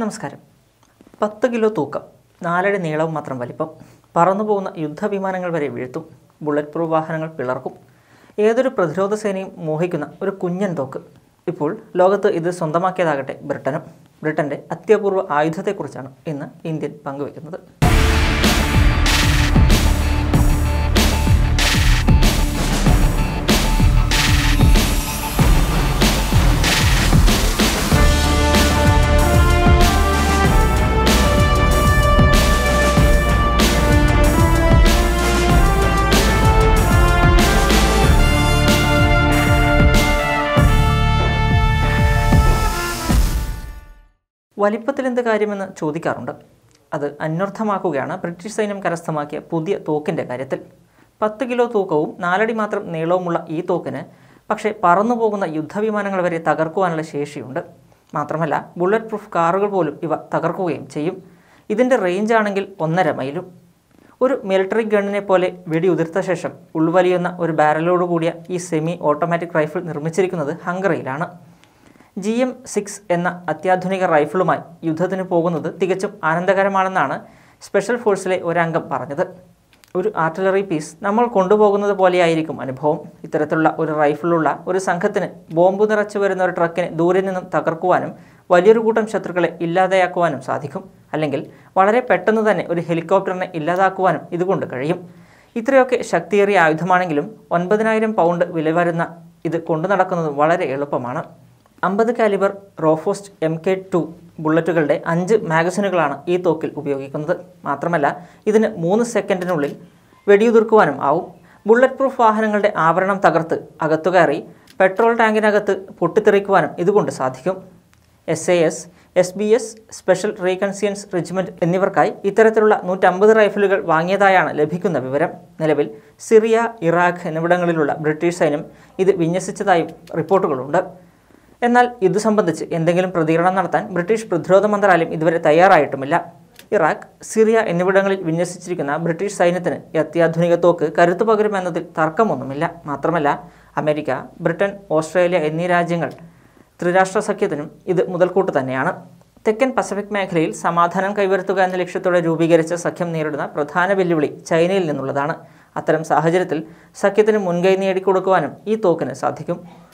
നമസ്കാരം പത്ത് കിലോ തൂക്കം നാലടി നീളവും മാത്രം വലിപ്പം പറന്നു പോകുന്ന യുദ്ധവിമാനങ്ങൾ വരെ വീഴ്ത്തും ബുള്ളറ്റ് പ്രൂഫ് വാഹനങ്ങൾ പിളർക്കും ഏതൊരു പ്രതിരോധ സേനയും മോഹിക്കുന്ന ഒരു കുഞ്ഞൻ തോക്ക് ഇപ്പോൾ ലോകത്ത് ഇത് സ്വന്തമാക്കിയതാകട്ടെ ബ്രിട്ടനും ബ്രിട്ടൻ്റെ അത്യപൂർവ ആയുധത്തെക്കുറിച്ചാണ് ഇന്ന് ഇന്ത്യൻ പങ്കുവയ്ക്കുന്നത് വലിപ്പത്തിൽ എന്ത് കാര്യമെന്ന് ചോദിക്കാറുണ്ട് അത് അന്വർത്ഥമാക്കുകയാണ് ബ്രിട്ടീഷ് സൈന്യം കരസ്ഥമാക്കിയ പുതിയ തോക്കിൻ്റെ കാര്യത്തിൽ പത്ത് കിലോ തൂക്കവും നാലടി മാത്രം നീളവുമുള്ള ഈ തോക്കിന് പക്ഷേ പറന്നു പോകുന്ന യുദ്ധവിമാനങ്ങൾ വരെ തകർക്കുവാനുള്ള ശേഷിയുണ്ട് മാത്രമല്ല ബുള്ളറ്റ് പ്രൂഫ് കാറുകൾ പോലും ഇവ തകർക്കുകയും ചെയ്യും ഇതിൻ്റെ റേഞ്ച് ആണെങ്കിൽ ഒന്നര മൈലും ഒരു മിലിറ്ററി ഗണ്ണിനെ പോലെ വെടിയുതിർത്ത ശേഷം ഉൾവലിയുന്ന ഒരു ബാരലോട് കൂടിയ ഈ സെമി ഓട്ടോമാറ്റിക് റൈഫിൾ നിർമ്മിച്ചിരിക്കുന്നത് ഹംഗറിയിലാണ് ജി എം സിക്സ് എന്ന അത്യാധുനിക റൈഫിളുമായി യുദ്ധത്തിന് പോകുന്നത് തികച്ചും ആനന്ദകരമാണെന്നാണ് സ്പെഷ്യൽ ഫോഴ്സിലെ ഒരംഗം പറഞ്ഞത് ഒരു ആർട്ടിലറി പീസ് നമ്മൾ കൊണ്ടുപോകുന്നത് പോലെയായിരിക്കും അനുഭവം ഇത്തരത്തിലുള്ള ഒരു റൈഫിളുള്ള ഒരു സംഘത്തിന് ബോംബ് നിറച്ചു വരുന്ന ഒരു ട്രക്കിനെ ദൂരെ നിന്നും തകർക്കുവാനും വലിയൊരു കൂട്ടം ശത്രുക്കളെ ഇല്ലാതെയാക്കുവാനും സാധിക്കും അല്ലെങ്കിൽ വളരെ പെട്ടെന്ന് തന്നെ ഒരു ഹെലികോപ്റ്ററിനെ ഇല്ലാതാക്കുവാനും ഇതുകൊണ്ട് കഴിയും ഇത്രയൊക്കെ ശക്തിയേറിയ ആയുധമാണെങ്കിലും ഒൻപതിനായിരം പൗണ്ട് വില വരുന്ന ഇത് കൊണ്ടു നടക്കുന്നത് വളരെ എളുപ്പമാണ് അമ്പത് കാലിബർ റോഫോസ്റ്റ് എം കെ ടു ബുള്ളറ്റുകളുടെ അഞ്ച് മാഗസിനുകളാണ് ഈ തോക്കിൽ ഉപയോഗിക്കുന്നത് മാത്രമല്ല ഇതിന് മൂന്ന് സെക്കൻഡിനുള്ളിൽ വെടിയുതിർക്കുവാനും ആവും ബുള്ളറ്റ് പ്രൂഫ് വാഹനങ്ങളുടെ ആവരണം തകർത്ത് അകത്തുകയറി പെട്രോൾ ടാങ്കിനകത്ത് പൊട്ടിത്തെറിക്കുവാനും ഇതുകൊണ്ട് സാധിക്കും S A S S B S special reconnaissance regiment എന്നിവർക്കായി ഇത്തരത്തിലുള്ള നൂറ്റമ്പത് റൈഫിലുകൾ വാങ്ങിയതായാണ് ലഭിക്കുന്ന വിവരം നിലവിൽ സിറിയ ഇറാഖ് എന്നിവിടങ്ങളിലുള്ള ബ്രിട്ടീഷ് സൈന്യം ഇത് വിന്യസിച്ചതായും റിപ്പോർട്ടുകളുണ്ട് എന്നാൽ ഇതു സംബന്ധിച്ച് എന്തെങ്കിലും പ്രതികരണം നടത്താൻ ബ്രിട്ടീഷ് പ്രതിരോധ മന്ത്രാലയം ഇതുവരെ തയ്യാറായിട്ടുമില്ല ഇറാഖ് സിറിയ എന്നിവിടങ്ങളിൽ വിന്യസിച്ചിരിക്കുന്ന ബ്രിട്ടീഷ് സൈന്യത്തിന് ഈ അത്യാധുനിക തോക്ക് കരുത്തു പകരുമെന്നതിൽ തർക്കമൊന്നുമില്ല മാത്രമല്ല അമേരിക്ക ബ്രിട്ടൻ ഓസ്ട്രേലിയ എന്നീ രാജ്യങ്ങൾ ത്രിരാഷ്ട്ര സഖ്യത്തിനും ഇത് മുതൽക്കൂട്ട് തന്നെയാണ് തെക്കൻ പസഫിക് മേഖലയിൽ സമാധാനം കൈവരുത്തുക എന്ന ലക്ഷ്യത്തോടെ രൂപീകരിച്ച സഖ്യം നേരിടുന്ന പ്രധാന വെല്ലുവിളി ചൈനയിൽ നിന്നുള്ളതാണ് അത്തരം സാഹചര്യത്തിൽ സഖ്യത്തിന് മുൻകൈ നേടിക്കൊടുക്കുവാനും ഈ തോക്കിന് സാധിക്കും